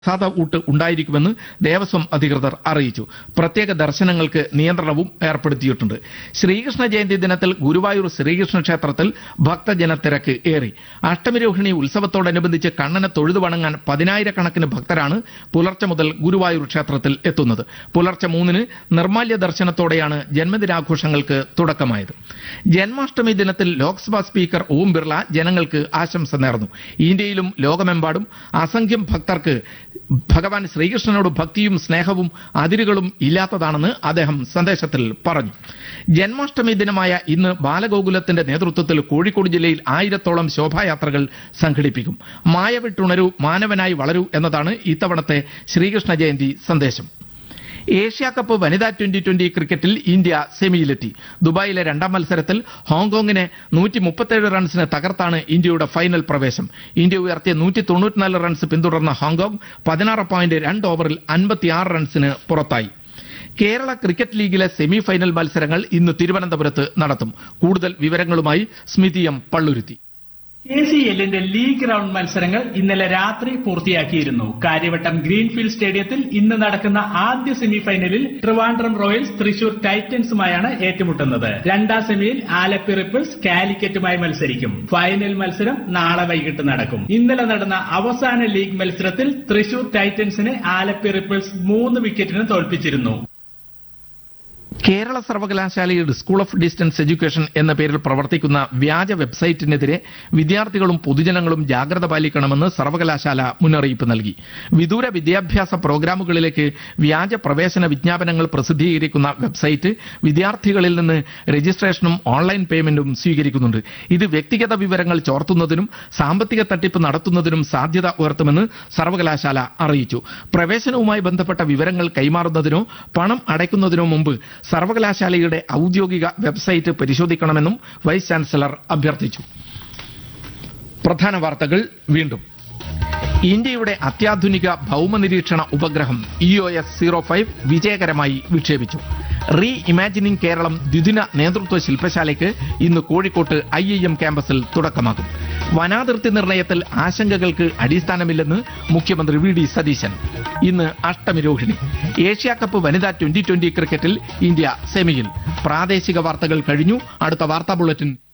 സാധാ ഊട്ട് ഉണ്ടായിരിക്കുമെന്ന് ദേവസ്വം അധികൃതർ അറിയിച്ചു പ്രത്യേക ദർശനങ്ങൾക്ക് നിയന്ത്രണവും ഏർപ്പെടുത്തിയിട്ടുണ്ട് ശ്രീകൃഷ്ണ ജയന്തി ദിനത്തിൽ ഗുരുവായൂർ ശ്രീകൃഷ്ണ ക്ഷേത്രത്തിൽ ഭക്തജന തിരക്ക് ഏറി അഷ്ടമിരോഹിണി ഉത്സവത്തോടനുബന്ധിച്ച് കണ്ണനെ തൊഴുതു വണങ്ങാൻ പതിനായിരക്കണക്കിന് ഭക്തരാണ് പുലർച്ചെ മുതൽ ഗുരുവായൂർ ക്ഷേത്രത്തിൽ എത്തുന്നത് പുലർച്ചെ മൂന്നിന് നിർമാല്യ ദർശനത്തോടെയാണ് ജന്മദിനാഘോഷങ്ങൾക്ക് തുടക്കമായത് ജന്മാഷ്ടമി ദിനത്തിൽ ലോക്സഭാ സ്പീക്കർ ഓം ബിർള ജനങ്ങൾക്ക് ആശംസ നേർന്നു ഇന്ത്യയിലും ലോകമെമ്പാടും അസംഖ്യം ഭക്തർക്ക് ഭഗവാൻ ശ്രീകൃഷ്ണനോട് ഭക്തിയും സ്നേഹവും അതിരുകളും ഇല്ലാത്തതാണെന്ന് അദ്ദേഹം സന്ദേശത്തിൽ പറഞ്ഞു ജന്മാഷ്ടമി ദിനമായ ഇന്ന് ബാലഗോകുലത്തിന്റെ നേതൃത്വത്തിൽ കോഴിക്കോട് ജില്ലയിൽ ആയിരത്തോളം ശോഭായാത്രകൾ സംഘടിപ്പിക്കും മായവിട്ടുണരൂ മാനവനായി വളരൂ എന്നതാണ് ഇത്തവണത്തെ ശ്രീകൃഷ്ണ ജയന്തി സന്ദേശം ഏഷ്യ കപ്പ് വനിതാ ട്വന്റി ട്വന്റി ക്രിക്കറ്റിൽ ഇന്ത്യ സെമിയിലെത്തി ദുബായിലെ രണ്ടാം മത്സരത്തിൽ ഹോങ്കോങ്ങിനെ നൂറ്റി മുപ്പത്തേഴ് റൺസിന് തകർത്താണ് ഇന്ത്യയുടെ ഫൈനൽ പ്രവേശം ഇന്ത്യ ഉയർത്തിയ നൂറ്റി തൊണ്ണൂറ്റിനാല് റൺസ് പിന്തുടർന്ന ഹോങ്കോങ് പതിനാറ് പോയിന്റ് രണ്ട് ഓവറിൽ അൻപത്തിയാറ് റൺസിന് പുറത്തായി കേരള ക്രിക്കറ്റ് ലീഗിലെ സെമി ഫൈനൽ മത്സരങ്ങൾ ഇന്ന് തിരുവനന്തപുരത്ത് നടത്തും കൂടുതൽ വിവരങ്ങളുമായി Smithi M Palluruthy K C എല്ലിന്റെ ലീഗ് റൗണ്ട് മത്സരങ്ങൾ ഇന്നലെ രാത്രി പൂർത്തിയാക്കിയിരുന്നു കാര്യവട്ടം ഗ്രീൻഫീൽഡ് സ്റ്റേഡിയത്തിൽ ഇന്ന് നടക്കുന്ന ആദ്യ സെമി ഫൈനലിൽ ട്രിവാൻഡ്രം റോയൽസ് തൃശൂർ ടൈറ്റൻസുമായാണ് ഏറ്റുമുട്ടുന്നത് രണ്ടാം സെമിയിൽ ആലപ്പി റിപ്പിൾസ് കാലിക്കറ്റുമായി മത്സരിക്കും ഫൈനൽ മത്സരം നാളെ വൈകിട്ട് നടക്കും ഇന്നലെ നടന്ന അവസാന ലീഗ് മത്സരത്തിൽ തൃശൂർ ടൈറ്റൻസിനെ ആലപ്പി റിപ്പിൾസ് മൂന്ന് വിക്കറ്റിന് തോൽപ്പിച്ചിരുന്നു കേരള സർവകലാശാലയുടെ സ്കൂൾ ഓഫ് ഡിസ്റ്റൻസ് എഡ്യൂക്കേഷൻ എന്ന പേരിൽ പ്രവർത്തിക്കുന്ന വ്യാജ വെബ്സൈറ്റിനെതിരെ വിദ്യാർത്ഥികളും പൊതുജനങ്ങളും ജാഗ്രത പാലിക്കണമെന്ന് സർവകലാശാല മുന്നറിയിപ്പ് നൽകി വിദൂര വിദ്യാഭ്യാസ പ്രോഗ്രാമുകളിലേക്ക് വ്യാജ പ്രവേശന വിജ്ഞാപനങ്ങൾ പ്രസിദ്ധീകരിക്കുന്ന വെബ്സൈറ്റ് വിദ്യാർത്ഥികളിൽ നിന്ന് രജിസ്ട്രേഷനും ഓൺലൈൻ പേയ്മെന്റും സ്വീകരിക്കുന്നുണ്ട് ഇത് വ്യക്തിഗത വിവരങ്ങൾ ചോർത്തുന്നതിനും സാമ്പത്തിക തട്ടിപ്പ് നടത്തുന്നതിനും സാധ്യത ഉയർത്തുമെന്ന് സർവകലാശാല അറിയിച്ചു പ്രവേശനവുമായി ബന്ധപ്പെട്ട വിവരങ്ങൾ കൈമാറുന്നതിനോ പണം അടയ്ക്കുന്നതിനോ മുമ്പ് സർവകലാശാലയുടെ ഔദ്യോഗിക വെബ്സൈറ്റ് പരിശോധിക്കണമെന്നും വൈസ് ചാൻസലർ അഭ്യർത്ഥിച്ചു പ്രധാന വാർത്തകൾ വീണ്ടും ഇന്ത്യയുടെ അത്യാധുനിക ഭൗമനിരീക്ഷണ ഉപഗ്രഹം E O S zero five വിജയകരമായി വിക്ഷേപിച്ചു റീ ഇമാജിനിംഗ് കേരളം ദ്വിദിന നേതൃത്വ ശില്പശാലയ്ക്ക് ഇന്ന് കോഴിക്കോട്ട് ഐ ഐ എം ക്യാമ്പസിൽ തുടക്കമാകും വനാതിർത്തി നിർണയത്തിൽ ആശങ്കകൾക്ക് അടിസ്ഥാനമില്ലെന്ന് മുഖ്യമന്ത്രി വി ഡി സതീശൻ ഇന്ന് അഷ്ടമിരോഹിണി ഏഷ്യ കപ്പ് വനിതാ ട്വന്റി ട്വന്റി ക്രിക്കറ്റിൽ ഇന്ത്യ സെമിയിൽ പ്രാദേശിക വാർത്തകൾ കഴിഞ്ഞു അടുത്ത വാർത്താ ബുള്ളറ്റിൻ